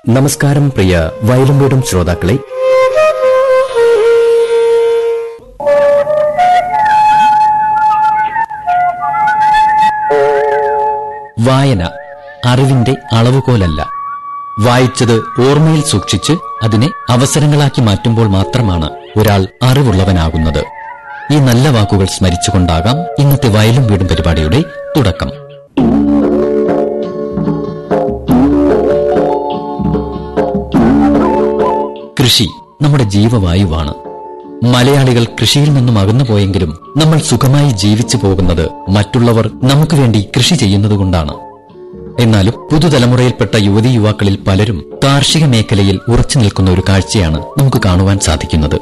നമസ്കാരം പ്രിയ വയലുംവീടും ശ്രോതാക്കളെ വായന അറിവിന്റെ അളവുകോലല്ല വായിച്ചത് ഓർമ്മയിൽ സൂക്ഷിച്ച് അതിനെ അവസരങ്ങളാക്കി മാറ്റുമ്പോൾ മാത്രമാണ് ഒരാൾ അറിവുള്ളവനാകുന്നത് ഈ നല്ല വാക്കുകൾ സ്മരിച്ചുകൊണ്ടാകാം ഇന്നത്തെ വയലും വീടും പരിപാടിയുടെ തുടക്കം കൃഷി നമ്മുടെ ജീവവായുവാണ് മലയാളികൾ കൃഷിയിൽ നിന്നും അകന്നു പോയെങ്കിലും നമ്മൾ സുഖമായി ജീവിച്ചു പോകുന്നത് മറ്റുള്ളവർ നമുക്ക് വേണ്ടി കൃഷി ചെയ്യുന്നതുകൊണ്ടാണ് എന്നാലും പുതുതലമുറയിൽപ്പെട്ട യുവതി യുവാക്കളിൽ പലരും കാർഷിക മേഖലയിൽ ഉറച്ചു നിൽക്കുന്ന ഒരു കാഴ്ചയാണ് നമുക്ക് കാണുവാൻ സാധിക്കുന്നത്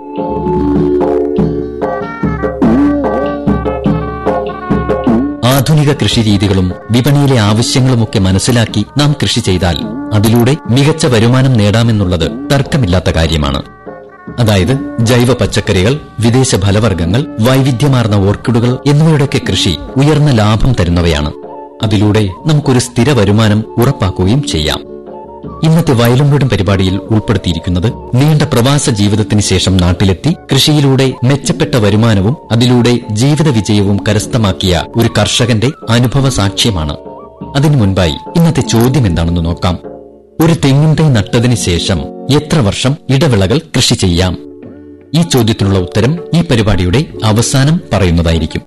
ആധുനിക കൃഷിരീതികളും വിപണിയിലെ ആവശ്യങ്ങളുമൊക്കെ മനസ്സിലാക്കി നാം കൃഷി ചെയ്താൽ അതിലൂടെ മികച്ച വരുമാനം നേടാമെന്നുള്ളത് തർക്കമില്ലാത്ത കാര്യമാണ് അതായത് ജൈവ പച്ചക്കറികൾ വിദേശ ഫലവർഗ്ഗങ്ങൾ വൈവിധ്യമാർന്ന ഓർക്കിഡുകൾ എന്നിവയുടെയൊക്കെ കൃഷി ഉയർന്ന ലാഭം തരുന്നവയാണ് അതിലൂടെ നമുക്കൊരു സ്ഥിര വരുമാനം ഉറപ്പാക്കുകയും ചെയ്യാം ഇന്നത്തെ വയലും വീടും പരിപാടിയിൽ ഉൾപ്പെടുത്തിയിരിക്കുന്നത് നീണ്ട പ്രവാസ ജീവിതത്തിന് ശേഷം നാട്ടിലെത്തി കൃഷിയിലൂടെ മെച്ചപ്പെട്ട വരുമാനവും അതിലൂടെ ജീവിത വിജയവും കരസ്ഥമാക്കിയ ഒരു കർഷകന്റെ അനുഭവ സാക്ഷ്യമാണ് അതിനു മുൻപായി ഇന്നത്തെ ചോദ്യം എന്താണെന്ന് നോക്കാം ഒരു തെങ്ങിൻ തൈ നട്ടതിന് ശേഷം എത്ര വർഷം ഇടവിളകൾ കൃഷി ചെയ്യാം ഈ ചോദ്യത്തിനുള്ള ഉത്തരം ഈ പരിപാടിയുടെ അവസാനം പറയുന്നതായിരിക്കും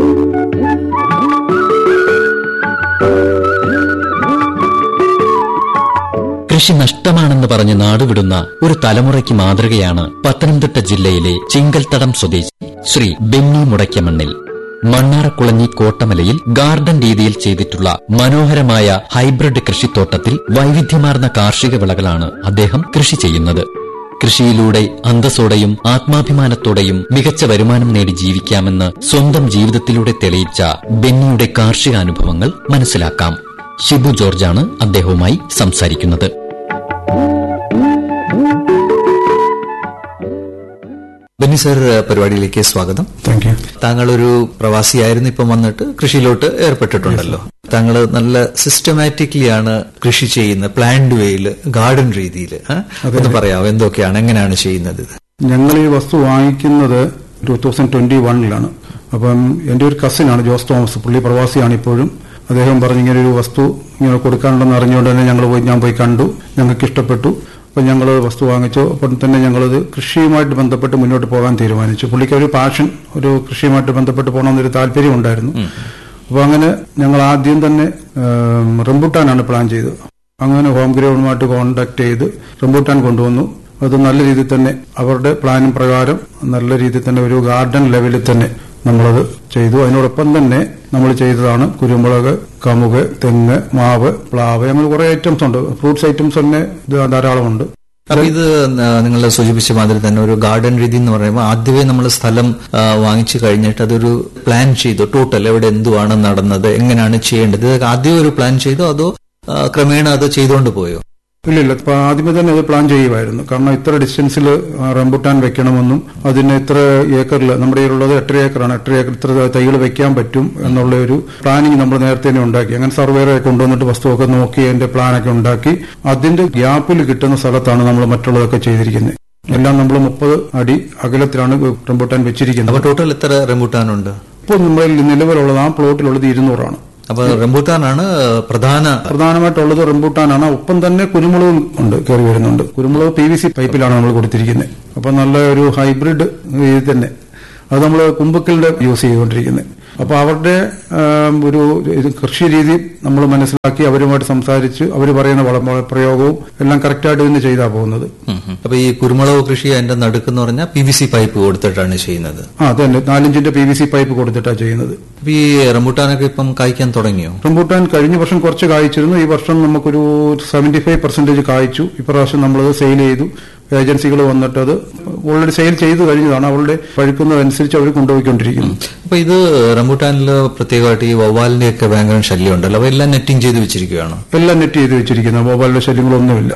കൃഷി നഷ്ടമാണെന്ന് പറഞ്ഞ് നാടുവിടുന്ന ഒരു തലമുറയ്ക്ക് മാതൃകയാണ് പത്തനംതിട്ട ജില്ലയിലെ ചിങ്കൽത്തടം സ്വദേശി ശ്രീ ബെന്നി മുടയ്ക്കമണ്ണിൽ മണ്ണാറക്കുളഞ്ഞി കോട്ടമലയിൽ ഗാർഡൻ രീതിയിൽ ചെയ്തിട്ടുള്ള മനോഹരമായ ഹൈബ്രിഡ് കൃഷിത്തോട്ടത്തിൽ വൈവിധ്യമാർന്ന കാർഷിക വിളകളാണ് അദ്ദേഹം കൃഷി ചെയ്യുന്നത് കൃഷിയിലൂടെ അന്തസ്സോടെയും ആത്മാഭിമാനത്തോടെയും മികച്ച വരുമാനം നേടി ജീവിക്കാമെന്ന് സ്വന്തം ജീവിതത്തിലൂടെ തെളിയിച്ച ബെന്നിയുടെ കാർഷികാനുഭവങ്ങൾ മനസ്സിലാക്കാം ഷിബു ജോർജാണ് അദ്ദേഹവുമായി സംസാരിക്കുന്നത് ബെന്നി സർ പരിപാടിയിലേക്ക് സ്വാഗതം താങ്ക് യു താങ്കൾ ഒരു പ്രവാസിയായിരുന്നു ഇപ്പം വന്നിട്ട് കൃഷിയിലോട്ട് ഏർപ്പെട്ടിട്ടുണ്ടല്ലോ താങ്കൾ നല്ല സിസ്റ്റമാറ്റിക്കലി ആണ് കൃഷി ചെയ്യുന്നത് പ്ലാൻഡ് വേയിൽ ഗാർഡൻ രീതിയിൽ ഒന്ന് പറയാമോ എന്തൊക്കെയാണ് എങ്ങനെയാണ് ചെയ്യുന്നത് ഇത് ഞങ്ങൾ ഈ വസ്തു വാങ്ങിക്കുന്നത് ടൂ തൗസൻഡ് ട്വന്റി വണ്ണിലാണ് അപ്പം എന്റെ ഒരു കസിനാണ് ജോസ് തോമസ് പുള്ളി പ്രവാസിയാണ് ഇപ്പോഴും അദ്ദേഹം പറഞ്ഞു ഇങ്ങനെ ഒരു വസ്തു ഇങ്ങനെ കൊടുക്കാനുണ്ടെന്ന് അറിഞ്ഞുകൊണ്ട് തന്നെ ഞങ്ങൾ പോയി ഞാൻ പോയി കണ്ടു ഞങ്ങൾക്ക് ഇഷ്ടപ്പെട്ടു അപ്പം ഞങ്ങൾ വസ്തു വാങ്ങിച്ചു അപ്പം തന്നെ ഞങ്ങളത് കൃഷിയുമായിട്ട് ബന്ധപ്പെട്ട് മുന്നോട്ട് പോകാൻ തീരുമാനിച്ചു പുള്ളിക്ക് ഒരു പാഷൻ ഒരു കൃഷിയുമായിട്ട് ബന്ധപ്പെട്ട് പോകണമെന്നൊരു താല്പര്യം ഉണ്ടായിരുന്നു അപ്പോൾ അങ്ങനെ ഞങ്ങൾ ആദ്യം തന്നെ ഏം, റംബുട്ടാനാണ് പ്ലാൻ ചെയ്തത് അങ്ങനെ ഹോം ഗ്രൗണ്ടുമായിട്ട് കോണ്ടാക്ട് ചെയ്ത് റംബൂട്ടാൻ കൊണ്ടുവന്നു അത് നല്ല രീതിയിൽ തന്നെ അവരുടെ പ്ലാനും പ്രകാരം നല്ല രീതിയിൽ തന്നെ ഒരു ഗാർഡൻ ലെവലിൽ തന്നെ നമ്മളത് ചെയ്തു അതിനോടൊപ്പം തന്നെ നമ്മൾ ചെയ്തതാണ് കുരുമുളക് കമുക് തെങ്ങ് മാവ് പ്ലാവ് അങ്ങനെ കുറെ ഐറ്റംസ് ഉണ്ട് ഫ്രൂട്ട്സ് ഐറ്റംസ് തന്നെ ഇത് ധാരാളമുണ്ട് അപ്പൊ ഇത് നിങ്ങൾ സൂചിപ്പിച്ച മാതിരി തന്നെ ഒരു ഗാർഡൻ രീതി എന്ന് പറയുമ്പോൾ ആദ്യമേ നമ്മൾ സ്ഥലം ആ, വാങ്ങിച്ചു കഴിഞ്ഞിട്ട് അതൊരു പ്ലാൻ ചെയ്തു ടോട്ടൽ എവിടെ എന്തുവാണ് നടന്നത് എങ്ങനെയാണ് ചെയ്യേണ്ടത് ഇത് ആദ്യം ഒരു പ്ലാൻ ചെയ്തോ അതോ ആ, ക്രമേണ അത് ചെയ്തുകൊണ്ട് പോയോ ഇല്ല ഇല്ല ഇപ്പൊ ആദ്യമേ തന്നെ അത് പ്ലാൻ ചെയ്യുമായിരുന്നു കാരണം ഇത്ര ഡിസ്റ്റൻസിൽ റംബുട്ടാൻ വെക്കണമെന്നും അതിന് ഇത്ര ഏക്കറിൽ നമ്മുടെ കയ്യിലുള്ളത് എട്ടര ഏക്കറാണ് എട്ടര ഏക്കർ ഇത്ര തൈകൾ വെക്കാൻ പറ്റും എന്നുള്ള ഒരു പ്ലാനിങ് നമ്മൾ നേരത്തെ തന്നെ ഉണ്ടാക്കി അങ്ങനെ സർവേറെ കൊണ്ടുവന്നിട്ട് വസ്തുവൊക്കെ നോക്കി അതിന്റെ പ്ലാനൊക്കെ ഉണ്ടാക്കി അതിന്റെ ഗ്യാപ്പിൽ കിട്ടുന്ന സ്ഥലത്താണ് നമ്മൾ മറ്റുള്ളതൊക്കെ ചെയ്തിരിക്കുന്നത് എല്ലാം നമ്മൾ മുപ്പത് അടി അകലത്തിലാണ് റംബുട്ടാൻ വെച്ചിരിക്കുന്നത് അപ്പൊ ടോട്ടൽ എത്ര റംബൂട്ടാനുണ്ട് ഇപ്പോൾ നമ്മളിൽ നിലവിലുള്ളത് ആ പ്ലോട്ടിലുള്ളത് ഇരുന്നൂറാണ് അപ്പൊ റംബൂട്ടാനാണ് പ്രധാന പ്രധാനമായിട്ടുള്ളത് റംബൂട്ടാനാണ് ഒപ്പം തന്നെ കുരുമുളകും ഉണ്ട് കയറി വരുന്നുണ്ട് കുരുമുളക് പി വി സി പൈപ്പിലാണ് നമ്മൾ കൊടുത്തിരിക്കുന്നത് അപ്പൊ നല്ല ഒരു ഹൈബ്രിഡ് ഇത് തന്നെ അത് നമ്മൾ കുമ്പക്കലിന്റെ യൂസ് ചെയ്തുകൊണ്ടിരിക്കുന്നത് അപ്പൊ അവരുടെ ആം, ഒരു ഇത് കൃഷി രീതി നമ്മൾ മനസ്സിലാക്കി അവരുമായിട്ട് സംസാരിച്ച് അവർ പറയുന്ന വളം പ്രയോഗവും എല്ലാം കറക്റ്റായിട്ട് തന്നെ ചെയ്താ പോകുന്നത് ഉം ഉം. അപ്പൊ ഈ കുരുമുളക് കൃഷി അതിന്റെ നടുക്കെന്ന് പറഞ്ഞാൽ പി വി സി പൈപ്പ് കൊടുത്തിട്ടാണ് ചെയ്യുന്നത് ആ അതന്നെ നാലിഞ്ചിന്റെ പി വി സി പൈപ്പ് കൊടുത്തിട്ടാണ് ചെയ്യുന്നത് അപ്പൊ ഈ റംബൂട്ടാനൊക്കെ ഇപ്പം കായ്ക്കാൻ തുടങ്ങിയോ റംബൂട്ടാൻ കഴിഞ്ഞ വർഷം കുറച്ച് കായ്ച്ചിരുന്നു ഈ വർഷം നമുക്കൊരു സെവന്റി ഫൈവ് പെർസെന്റേജ് കായ്ച്ചു ഇപ്രാവശ്യം നമ്മളത് സെയിൽ ചെയ്തു ഏജൻസികൾ വന്നിട്ട് അത് ഓൾറെഡി സെയിൽ ചെയ്തു കഴിഞ്ഞതാണ് അവരുടെ പഴുക്കുന്നതനുസരിച്ച് അവർ കൊണ്ടുപോയിക്കൊണ്ടിരിക്കുന്നു അപ്പൊ ഇത് റംബൂട്ടാനിൽ പ്രത്യേകമായിട്ട് ഈ വവ്വാലിന്റെ ഒക്കെ ഭയങ്കര ശല്യം ഉണ്ടല്ലോ അപ്പൊ എല്ലാം നെറ്റിംഗ് ചെയ്ത് വെച്ചിരിക്കുകയാണ് എല്ലാം നെറ്റ് ചെയ്ത് വെച്ചിരിക്കുന്നത് മൊബൈലിന്റെ ശല്യങ്ങളൊന്നുമില്ല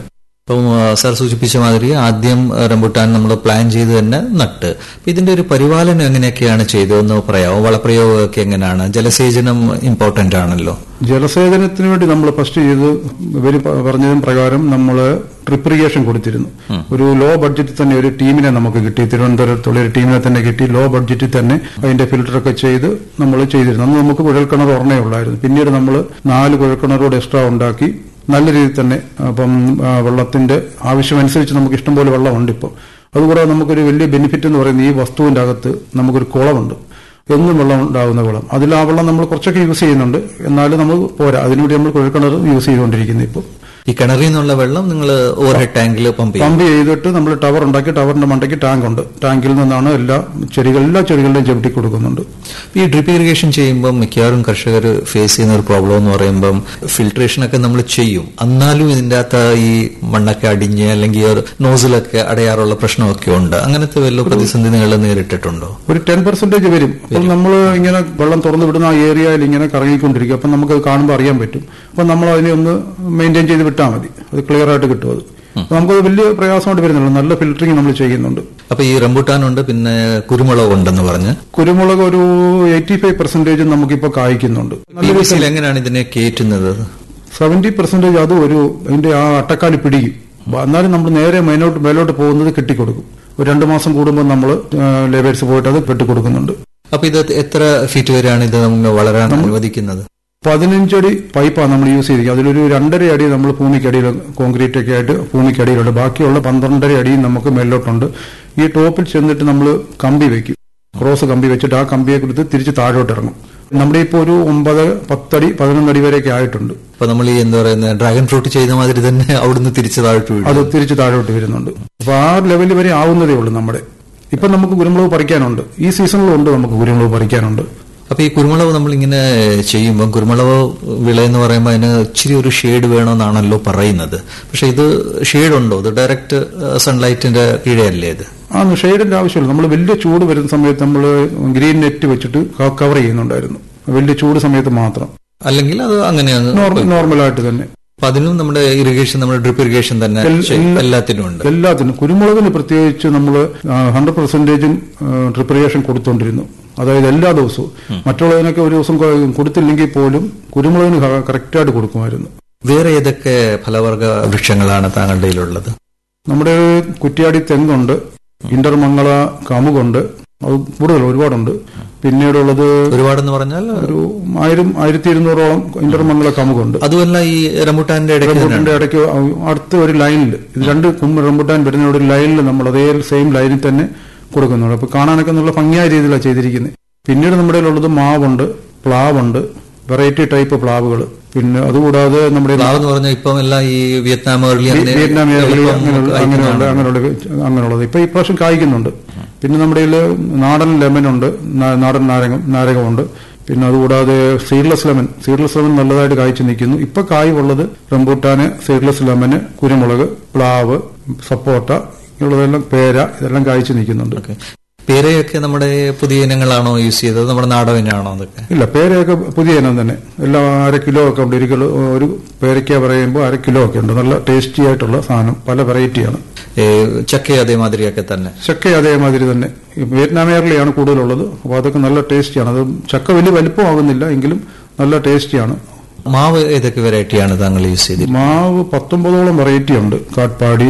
ഇപ്പം ആ, സാർ സൂചിപ്പിച്ച മാതിരി ആദ്യം ആ, റംബുട്ടാൻ നമ്മൾ പ്ലാൻ ചെയ്ത് തന്നെ നട്ട് അപ്പൊ ഇതിന്റെ ഒരു പരിപാലനം എങ്ങനെയൊക്കെയാണ് ചെയ്തതെന്ന് പറയാമോ വളപ്രയോഗമൊക്കെ എങ്ങനെയാണ് ജലസേചനം ഇമ്പോർട്ടന്റ് ആണല്ലോ ജലസേചനത്തിന് വേണ്ടി നമ്മൾ ഫസ്റ്റ് ചെയ്ത് ഇവര് പ- പറഞ്ഞതും പ്രകാരം നമ്മൾ ട്രിപ്പ് ഇറിഗേഷൻ കൊടുത്തിരുന്നു ഒരു ലോ ബഡ്ജറ്റിൽ തന്നെ ഒരു ടീമിനെ നമുക്ക് കിട്ടി തിരുവനന്തപുരത്തുള്ള ഒരു ടീമിനെ തന്നെ കിട്ടി ലോ ബഡ്ജറ്റിൽ തന്നെ അതിന്റെ ഫിൽട്ടറൊക്കെ ചെയ്ത് നമ്മൾ ചെയ്തിരുന്നു അന്ന് നമുക്ക് കുഴൽക്കിണർ ഒരെണ്ണേ ഉള്ളായിരുന്നു പിന്നീട് നമ്മൾ നാല് കുഴൽക്കിണറോട് എക്സ്ട്രാ ഉണ്ടാക്കി നല്ല രീതിയിൽ തന്നെ അപ്പം ആ, വെള്ളത്തിന്റെ ആവശ്യമനുസരിച്ച് നമുക്ക് ഇഷ്ടംപോലെ വെള്ളമുണ്ട് ഇപ്പോൾ അതുകൂടാതെ നമുക്കൊരു വലിയ ബെനിഫിറ്റ് എന്ന് പറയുന്നത് ഈ വസ്തുവിന്റെ അകത്ത് നമുക്കൊരു കുളമുണ്ട് എന്നും വെള്ളം ഉണ്ടാകുന്ന വെള്ളം അതിൽ ആ വെള്ളം നമ്മൾ കുറച്ചൊക്കെ യൂസ് ചെയ്യുന്നുണ്ട് എന്നാലും നമ്മൾ പോരാ അതിനുവേണ്ടി നമ്മൾ കുഴൽക്കിണർ യൂസ് ചെയ്തുകൊണ്ടിരിക്കുന്നത് ഇപ്പോൾ ഈ കിണറിൽ നിന്നുള്ള വെള്ളം നിങ്ങൾ ഓവർ ഹെഡ് ടാങ്കിൽ പമ്പ് ചെയ്യും പമ്പ് ചെയ്തിട്ട് നമ്മൾ ടവർ ഉണ്ടാക്കി ടവറിന്റെ മണ്ടയ്ക്ക് ടാങ്ക് ഉണ്ട് ടാങ്കിൽ നിന്നാണ് എല്ലാ ചെടികൾ എല്ലാ ചെടികളുടെയും ചവിട്ടി കൊടുക്കുന്നുണ്ട് ഈ ഡ്രിപ്പ് ഇറിഗേഷൻ ചെയ്യുമ്പോൾ മിക്കവാറും കർഷകർ ഫേസ് ചെയ്യുന്ന ഒരു പ്രോബ്ലം എന്ന് പറയുമ്പം ഫിൽട്രേഷൻ ഒക്കെ നമ്മൾ ചെയ്യും എന്നാലും ഇതിന്റെ അകത്ത് ഈ മണ്ണൊക്കെ അടിഞ്ഞ് അല്ലെങ്കിൽ ഒരു നോസിലൊക്കെ അടയാറുള്ള പ്രശ്നമൊക്കെ ഉണ്ട് അങ്ങനത്തെ വല്ല പ്രതിസന്ധി നിങ്ങൾ നേരിട്ടിട്ടുണ്ടോ ഒരു ടെൻ പെർസെന്റേജ് വരും അപ്പോൾ നമ്മൾ ഇങ്ങനെ വെള്ളം തുറന്നു വിടുന്ന ആ ഏരിയയിൽ ഇങ്ങനെ കറങ്ങിക്കൊണ്ടിരിക്കും അപ്പം നമുക്ക് കാണുമ്പോൾ അറിയാൻ പറ്റും അപ്പം നമ്മൾ അതിനെ ഒന്ന് മെയിൻറ്റെയിൻ ചെയ്ത് വിട്ടാൽ മതി അത് ക്ലിയർ ആയിട്ട് കിട്ടും അത് അപ്പൊ നമുക്കത് വലിയ പ്രയാസമായിട്ട് വരുന്നില്ല നല്ല ഫിൽറ്ററിങ് നമ്മൾ ചെയ്യുന്നുണ്ട് അപ്പൊ ഈ റംബുട്ടാനുണ്ട് പിന്നെ കുരുമുളക് ഉണ്ടെന്ന് പറഞ്ഞ് കുരുമുളക് ഒരു എയ്റ്റി ഫൈവ് പെർസെന്റേജ് നമുക്കിപ്പോൾ കായ്ക്കുന്നുണ്ട് പി വി സിയിൽ എങ്ങനെയാണ് ഇതിനെ കയറ്റുന്നത് സെവന്റി പെർസെന്റേജ് അത് ഒരു അതിന്റെ ആ അട്ടക്കാലി പിടിക്കും അപ്പൊ എന്നാലും നമ്മൾ നേരെ മേലോട്ട് മേലോട്ട് പോകുന്നത് കെട്ടിക്കൊടുക്കും ഒരു രണ്ടു മാസം കൂടുമ്പോൾ നമ്മൾ ലേബേഴ്സ് പോയിട്ട് അത് കെട്ടിക്കൊടുക്കുന്നുണ്ട് അപ്പൊ ഇത് എത്ര ഫീറ്റ് വരെയാണ് ഇത് നമുക്ക് വളരാൻ അനുവദിക്കുന്നത് പതിനഞ്ചടി പൈപ്പാണ് നമ്മൾ യൂസ് ചെയ്തിരിക്കുന്നത് അതിലൊരു രണ്ടര അടി നമ്മൾ ഭൂമിക്കടിയിൽ കോൺക്രീറ്റ് ഒക്കെ ആയിട്ട് ഭൂമിക്കടിയിലുണ്ട് ബാക്കിയുള്ള പന്ത്രണ്ടര അടിയും നമുക്ക് മേലോട്ടുണ്ട് ഈ ടോപ്പിൽ ചെന്നിട്ട് നമ്മൾ കമ്പി വെക്കും ക്രോസ് കമ്പി വെച്ചിട്ട് ആ കമ്പിയെ കൊടുത്ത് തിരിച്ച് താഴോട്ട് ഇറങ്ങും നമ്മുടെ ഇപ്പോൾ ഒരു ഒമ്പത് പത്തടി പതിനൊന്നടി വരെയൊക്കെ ആയിട്ടുണ്ട് അപ്പൊ നമ്മൾ ഈ എന്താ പറയുന്നത് ഡ്രാഗൺ ഫ്രൂട്ട് ചെയ്ത മാതിരി തന്നെ അവിടുന്ന് തിരിച്ച് താഴോട്ട് വീഴും അത് തിരിച്ച് താഴോട്ട് വരുന്നുണ്ട് അപ്പൊ ആ ലെവലിൽ വരെ ആവുന്നതേ ഉള്ളൂ നമ്മുടെ ഇപ്പൊ നമുക്ക് കുരുമുളക് പറിക്കാനുണ്ട് ഈ സീസണിലും ഉണ്ട് നമുക്ക് കുരുമുളക് പറിക്കാനുണ്ട് അപ്പൊ ഈ കുരുമുളക് നമ്മൾ ഇങ്ങനെ ചെയ്യുമ്പോൾ കുരുമുളക് വിള എന്ന് പറയുമ്പോൾ അതിന് ഇച്ചിരി ഒരു ഷെയ്ഡ് വേണമെന്നാണല്ലോ പറയുന്നത് പക്ഷെ ഇത് ഷെയ്ഡ് ഉണ്ടോ ഇത് ഡയറക്റ്റ് സൺലൈറ്റിന്റെ കീഴെയല്ലേ ഇത് ആ ഷെയ്ഡിന്റെ ആവശ്യമില്ല നമ്മൾ വലിയ ചൂട് വരുന്ന സമയത്ത് നമ്മൾ ഗ്രീൻ നെറ്റ് വെച്ചിട്ട് കവർ ചെയ്യുന്നുണ്ടായിരുന്നു വലിയ ചൂട് സമയത്ത് മാത്രം അല്ലെങ്കിൽ അത് അങ്ങനെയാണ് നോർമൽ നോർമലായിട്ട് തന്നെ അപ്പൊ അതിനും നമ്മുടെ ഇറിഗേഷൻ നമ്മുടെ ഡ്രിപ്പ് ഇറിഗേഷൻ തന്നെ എൽ- ചെയ്യും. എല്ലാ- എല്ലാത്തിനും ഉണ്ട് എല്ലാത്തിനും കുരുമുളകിന് പ്രത്യേകിച്ച് നമ്മൾ ഹൺഡ്രഡ് പെർസെന്റേജും പ്രിപ്പറേഷൻ കൊടുത്തോണ്ടിരുന്നു അതായത് എല്ലാ ദിവസവും മറ്റുള്ളതിനൊക്കെ ഒരു ദിവസം കൊ- കൊടുത്തില്ലെങ്കിൽ പോലും കുരുമുളകിന് കറക്റ്റായിട്ട് കൊടുക്കുമായിരുന്നു വേറെ ഏതൊക്കെ ഫലവർഗ വൃക്ഷങ്ങളാണ് താങ്കളുടെ കയ്യിലുള്ളത് നമ്മുടെ കുറ്റ്യാടി തെങ്ങുണ്ട് ഇന്റർമംഗള കമുകുണ്ട് അത് കൂടുതൽ ഒരുപാടുണ്ട് പിന്നീടുള്ളത് ഒരുപാടെന്ന് പറഞ്ഞാൽ ഒരു ആയിരം ആയിരത്തി ഇരുന്നൂറോളം ഇന്റർമംഗള കമുകുണ്ട് അതുമല്ല ഈ റംബുട്ടാന്റെ ഇടയ്ക്ക് തന്നെയാണ്. റംബുട്ടാന്റെ ഇടയ്ക്ക് അടുത്ത ഒരു ലൈനിൽ ഇത് രണ്ട് കുമ്പ് റംബുട്ടാൻ വരുന്ന ഒരു ലൈനിൽ നമ്മൾ അതേ സെയിം ലൈനിൽ തന്നെ കൊടുക്കുന്നുണ്ട് അപ്പൊ കാണാനൊക്കെ നല്ല ഭംഗിയായ രീതിയിലാണ് ചെയ്തിരിക്കുന്നത് പിന്നീട് നമ്മുടെ ഉള്ളത് മാവുണ്ട് പ്ലാവുണ്ട് വെറൈറ്റി ടൈപ്പ് പ്ലാവുകൾ പിന്നെ അതുകൂടാതെ നമ്മുടെ പ്ലാവ് എന്ന് പറഞ്ഞാൽ ഇപ്പം എല്ലാം ഈ വിയറ്റ്നാം ഏർലി അങ്ങനെ വിയറ്റ്നാം ഏർലി എളുപ്പം അങ്ങനെയുള്ള അങ്ങനെയുള്ള കായ്ക്കുന്നതാണ്. അങ്ങനെയുള്ള അങ്ങനെയുള്ളത് ഇപ്പൊ ഈ പ്രാവശ്യം കായ്ക്കുന്നുണ്ട് പിന്നെ നമ്മുടെ കയ്യില് നാടൻ ലെമൻ ഉണ്ട് നാ- നാടൻ നാരകം നാരകമുണ്ട് പിന്നെ അതുകൂടാതെ സീഡ്ലെസ് ലെമൺ സീഡ്ലെസ് ലെമൺ നല്ലതായിട്ട് കായ്ച്ചു നിൽക്കുന്നു ഇപ്പൊ കായ് ഉള്ളത് റംബൂട്ടാന് സീഡ്ലെസ് ലെമന് കുരുമുളക് പ്ലാവ് സപ്പോട്ട ഇങ്ങനെയുള്ളതെല്ലാം പേര ഇതെല്ലാം കായ്ച്ചു നിൽക്കുന്നുണ്ട് ഓക്കേ. പേരയൊക്കെ നമ്മുടെ പുതിയ ഇനങ്ങളാണോ യൂസ് ചെയ്തത് നമ്മുടെ നാടൻ ഇനമാണോ അതൊക്കെ ഇല്ല പേരയൊക്കെ പുതിയ ഇനം തന്നെ എല്ലാം അര കിലോ ഒക്കെ ഉണ്ട് ഒരു കിലോ ഒരു പേരയ്ക്ക പറയുമ്പോൾ അര കിലോ ഒക്കെ ഉണ്ട് നല്ല ടേസ്റ്റി ആയിട്ടുള്ള സാധനം പല വെറൈറ്റിയാണ് ഏ, ചക്ക അതേമാതിരിയൊക്കെ തന്നെ ചക്ക അതേമാതിരി തന്നെ ഈ വിയറ്റ്നാം എയർലിയാണ് കൂടുതലുള്ളത് അപ്പോൾ അതൊക്കെ നല്ല ടേസ്റ്റിയാണ് അത് ചക്ക വലിയ വലിപ്പമാകുന്നില്ല എങ്കിലും നല്ല ടേസ്റ്റിയാണ് മാവ് ഏതൊക്കെ വെറൈറ്റിയാണ് താങ്കൾ യൂസ് ചെയ്തത് മാവ് പത്തൊമ്പതോളം വെറൈറ്റി ഉണ്ട് കാട്ട്പാടി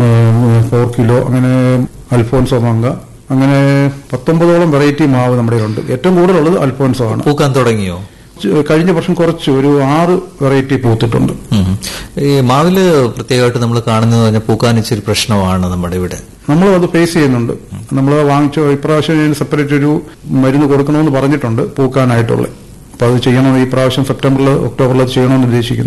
ഫോർ കിലോ അങ്ങനെ അൽഫോൻസോ മങ്ക അങ്ങനെ പത്തൊമ്പതോളം വെറൈറ്റി മാവ് നമ്മുടെ ഉണ്ട് ഏറ്റവും കൂടുതലുള്ളത് അൽഫോൻസോ ആണ് പൂക്കാൻ തുടങ്ങിയോ ച്- കഴിഞ്ഞ വർഷം കുറച്ച് ഒരു ആറ് വെറൈറ്റി പൂത്തിട്ടുണ്ട് ഉം. ഈ മാവില് പ്രത്യേകമായിട്ട് നമ്മൾ കാണുന്നത് പറഞ്ഞാൽ പൂക്കാൻ ഇച്ചിരി പ്രശ്നമാണ് നമ്മുടെ ഇവിടെ നമ്മൾ അത് ഫേസ് ചെയ്യുന്നുണ്ട് നമ്മൾ വാങ്ങിച്ച ഇപ്രാവശ്യം സെപ്പറേറ്റ് ഒരു മരുന്ന് കൊടുക്കണമെന്ന് പറഞ്ഞിട്ടുണ്ട് പൂക്കാനായിട്ടുള്ള അപ്പൊ അത് ചെയ്യണം ഈ പ്രാവശ്യം സെപ്റ്റംബറിൽ ഒക്ടോബറിൽ അത് ചെയ്യണമെന്ന് ഉദ്ദേശിക്കുന്നു